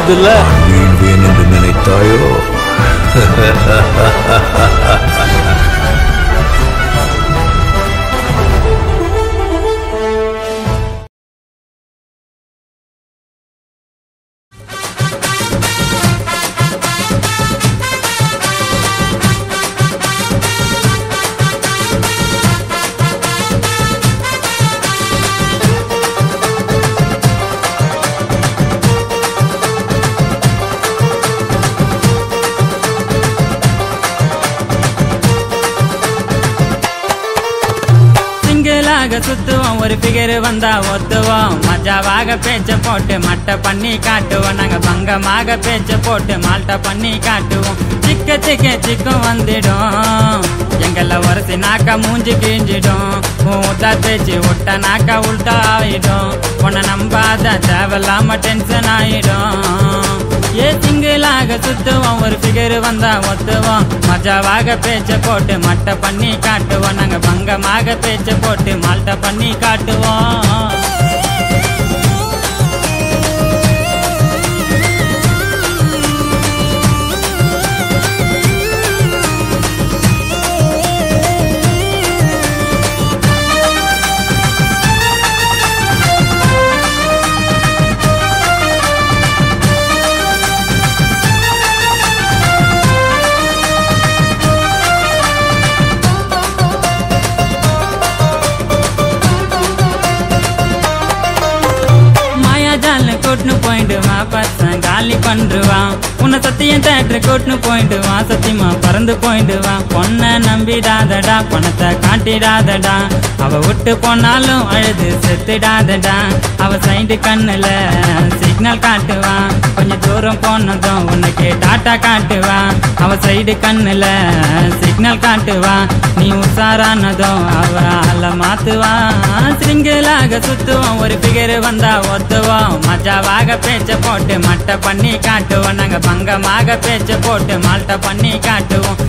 தெரியுதுல்ல வீழ்வேன் என்று நினைத்தாயோ சிங்கிளாக சுத்துவோம் ஒரு பிகர் வந்தா ஒத்துவோம் மஜாவாக பேச்ச போட்டு மட்டை பண்ணி காட்டுவோம் நாங்க பங்கமாக பேச்ச போட்டு மால்ட்ட பண்ணி காட்டுவோம் சிக்க சிக்க சிக்கம் வந்துடும் எங்கள ஒரசி நாக்கா மூஞ்சி கிழிஞ்சிடும் ஊத்தா பேச்சு விட்ட நாக்கா உள்டா ஆயிடும் உன்னை நம்பாத தேவையில்லாம டென்ஷன் ஆயிடும் ஏ சிங்கிளாக சுத்துவோம் ஒரு பிகர் வந்தா ஒத்துவோம் மஜாவாக பேச்ச போட்டு மட்டை பண்ணி காட்டுவோம் நாங்க பங்கமாக பேச்ச போட்டு மால்ட்ட பண்ணி காட்டுவோம் மாயாஜால கூட்டுன்னு போயிடுவான் பசங்க காலி பண்றுவான் உன்னை சத்தியம் தேட்டரு கூட்டுன்னு போயிடுவான் சத்தியமா பறந்து போயிடுவான் பொண்ணை நம்பிடாதடா பணத்தை காட்டிடாதடா அவ விட்டு போனாலும் அழுது செத்துடாதடா அவ சைடு கண்ணுல சிக்னல் காட்டுவான் கொஞ்சம் தூரம் போனதும் உனக்கு டாட்டா காட்டுவான் அவ சைடு கண்ணுல சிக்னல் காட்டுவான் நீ உஷாரானதும் அவ அல மாத்துவான் சிங்கிளாக சுத்துவோம் ஒரு பிகர் வந்தா ஒத்துவோம் மஜாவாக பேச்ச போட்டு மட்டை பண்ணி காட்டுவோம் நாங்க பங்கமாக பேச்ச போட்டு மால்ட்ட பண்ணி காட்டுவோம்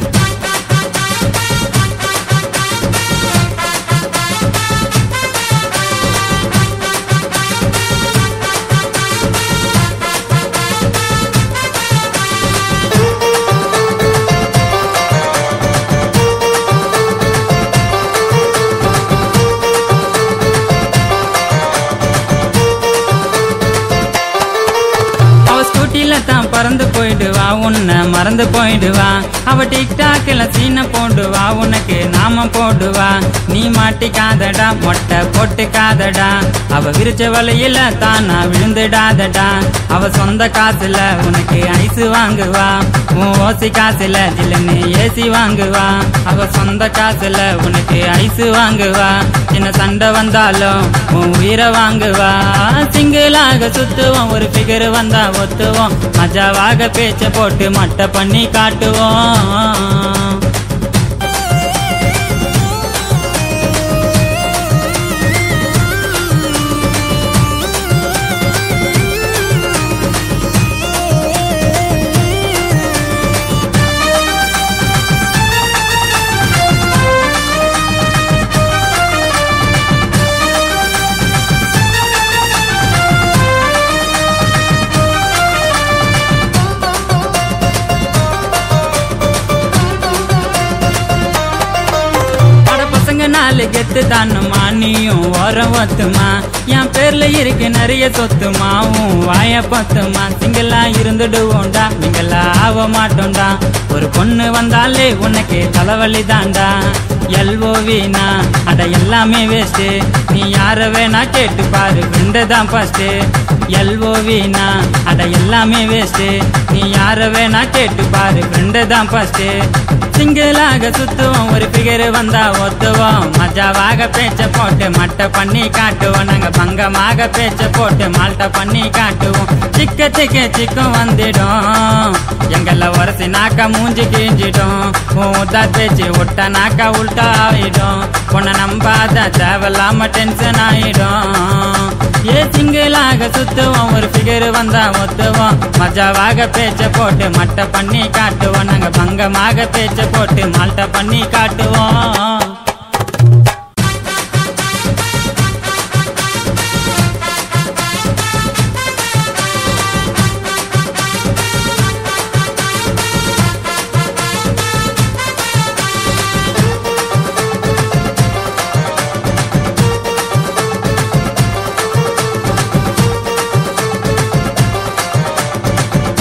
அவ ஸ்கூட்டில தான் பறந்து போயிடுவா உன்னை மறந்து போயிடுவா அவ டிக்டாக்ல சீனை போடுவா உனக்கு நாம போடுவா நீ மாட்டிக்காதடா மொட்டை போட்டுக்காதடா அவ விரிச்ச வலையில தானா விழுந்துடாதடா அவ சொந்த காசுல உனக்கு ஐஸ் வாங்குவா உன் ஓசி காசுல ஜில்லுன்னு ஏசி வாங்குவா அவ சொந்த காசுல உனக்கு ஐஸ் வாங்குவா சின்ன சண்டை வந்தாலும் உன் உயிரை வாங்குவா சிங்கிளாக சுத்துவோம் ஒரு பிகர் வந்தா ஒத்துவோம் மஜாவாக பேச்ச போட்டு மட்டை பண்ணி காட்டுவோம் அட பசங்க நாலு கெத்து தானுமா நீயும் ஓரம் ஒத்துமா என் பேர்ல இருக்கு நிறைய சொத்துமா உன் வாய பத்துமா சிங்கிளா இருந்துடுவோண்டா நீங்களா ஆக மாட்டோம்டா ஒரு பொண்ணு வந்தாலே உனக்கு தலைவலி தாண்டா எல்ஓவினா அட எல்லாமே வேஸ்ட் நீ யார வேணா கேட்டு பாரு ஃப்ரெண்டு தான் ஃபர்ஸ்ட் எல்ஓவினா அட எல்லாமே வேஸ்ட் நீ யார வேணா கேட்டு பாரு ஃப்ரெண்டு தான் ஃபர்ஸ்ட் சிங்கிளாக சுத்துவோம் ஒரு பிகர் வந்தா ஒத்துவோம் மஜாவாக பேச்ச போட்டு மட்டை பண்ணி காட்டுவோம் நாங்க பங்கமாக பேச்ச போட்டு மால்ட்ட பண்ணி காட்டுவோம் சிக்க சிக்க சிக்கம் வந்துடும் எங்கள உரசி நாக்கா மூஞ்சி கிழிஞ்சிடும் ஊதா பேச்சு விட்ட நாக்கா உள்டா ஆயிடும் உன்னை நம்பாத தேவையில்லாம டென்ஷன் ஆயிடும் ஏ சிங்கிளாக சுத்துவோம் ஒரு பிகர் வந்தா ஒத்துவோம் மஜாவாக பேச்ச போட்டு மட்டை பண்ணி காட்டுவோம் நாங்க பங்கமாக பேச்ச போட்டு மால்ட்ட பண்ணி காட்டுவோம்